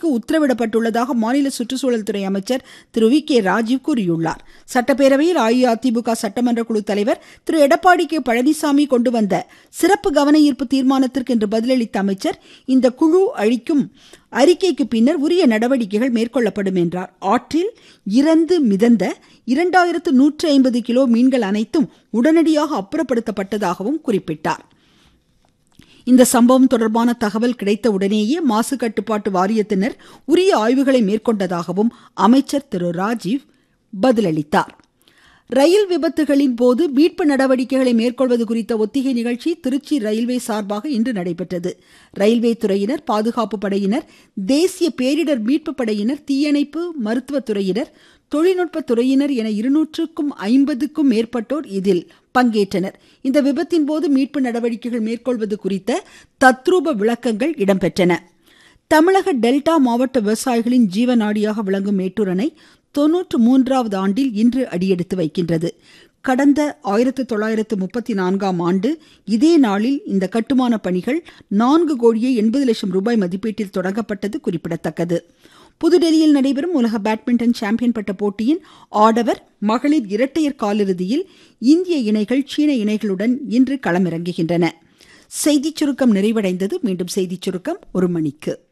செய்வதற்கு உத்தரவிடப்பட்டுள்ளதாக மாநில சுற்றுச்சூழல் துறை அமைச்சர் திரு வி கே ராஜீவ் கூறியுள்ளார் சட்டப்பேரவையில் அஇஅதிமுக சட்டமன்ற குழு தலைவர் திரு எடப்பாடி கே பழனிசாமி கொண்டு வந்த சிறப்பு கவன ஈர்ப்பு தீர்மானத்திற்கு இன்று பதிலளித்த அமைச்சர் இந்த குழு அளிக்கும் அறிக்கைக்கு பின்னர் உரிய நடவடிக்கைகள் மேற்கொள்ளப்படும் என்றார் ஆற்றில் இறந்து மிதந்த இரண்டாயிரத்து நூற்று ஐம்பது கிலோ மீன்கள் அனைத்தும் உடனடியாக அப்புறப்படுத்தப்பட்டதாகவும் குறிப்பிட்டார் இந்த சம்பவம் தொடர்பான தகவல் கிடைத்த உடனேயே மாசு கட்டுப்பாட்டு வாரியத்தினர் உரிய ஆய்வுகளை மேற்கொண்டதாகவும் அமைச்சர் திரு ராஜீவ் பதிலளித்தார் ரயில் விபத்துகளின் போது மீட்பு நடவடிக்கைகளை மேற்கொள்வது குறித்த ஒத்திகை நிகழ்ச்சி திருச்சி ரயில்வே சார்பாக இன்று நடைபெற்றது ரயில்வே துறையினர் பாதுகாப்பு படையினர் தேசிய பேரிடர் மீட்பு படையினர் தீயணைப்பு மருத்துவத்துறையினர் தொழில்நுட்ப துறையினர் என இருநூற்றுக்கும் ஐம்பதுக்கும் மேற்பட்டோர் இதில் பங்கேற்றனர் இந்த விபத்தின் போது மீட்பு நடவடிக்கைகள் மேற்கொள்வது குறித்த தத்ரூப விளக்கங்கள் இடம்பெற்றன தமிழக டெல்டா மாவட்ட விவசாயிகளின் ஜீவநாடியாக விளங்கும் மேட்டூர் அணை தொன்னூற்று மூன்றாவது ஆண்டில் இன்று அடியெடுத்து வைக்கின்றது கடந்த ஆயிரத்து தொள்ளாயிரத்து முப்பத்தி நான்காம் ஆண்டு இதே நாளில் இந்த கட்டுமான பணிகள் நான்கு கோடியே எண்பது லட்சம் ரூபாய் மதிப்பீட்டில் தொடங்கப்பட்டது குறிப்பிடத்தக்கது புதுடெல்லியில் நடைபெறும் உலக பேட்மிண்டன் சாம்பியன் பட்ட போட்டியின் ஆடவர் மகளிர் இரட்டையர் காலிறுதியில் இந்திய இணைகள் சீன இணைகளுடன் இன்று களமிறங்குகின்றன செய்திச் சுருக்கம் நிறைவடைந்தது மீண்டும் செய்திச் சுருக்கம் ஒரு மணிக்கு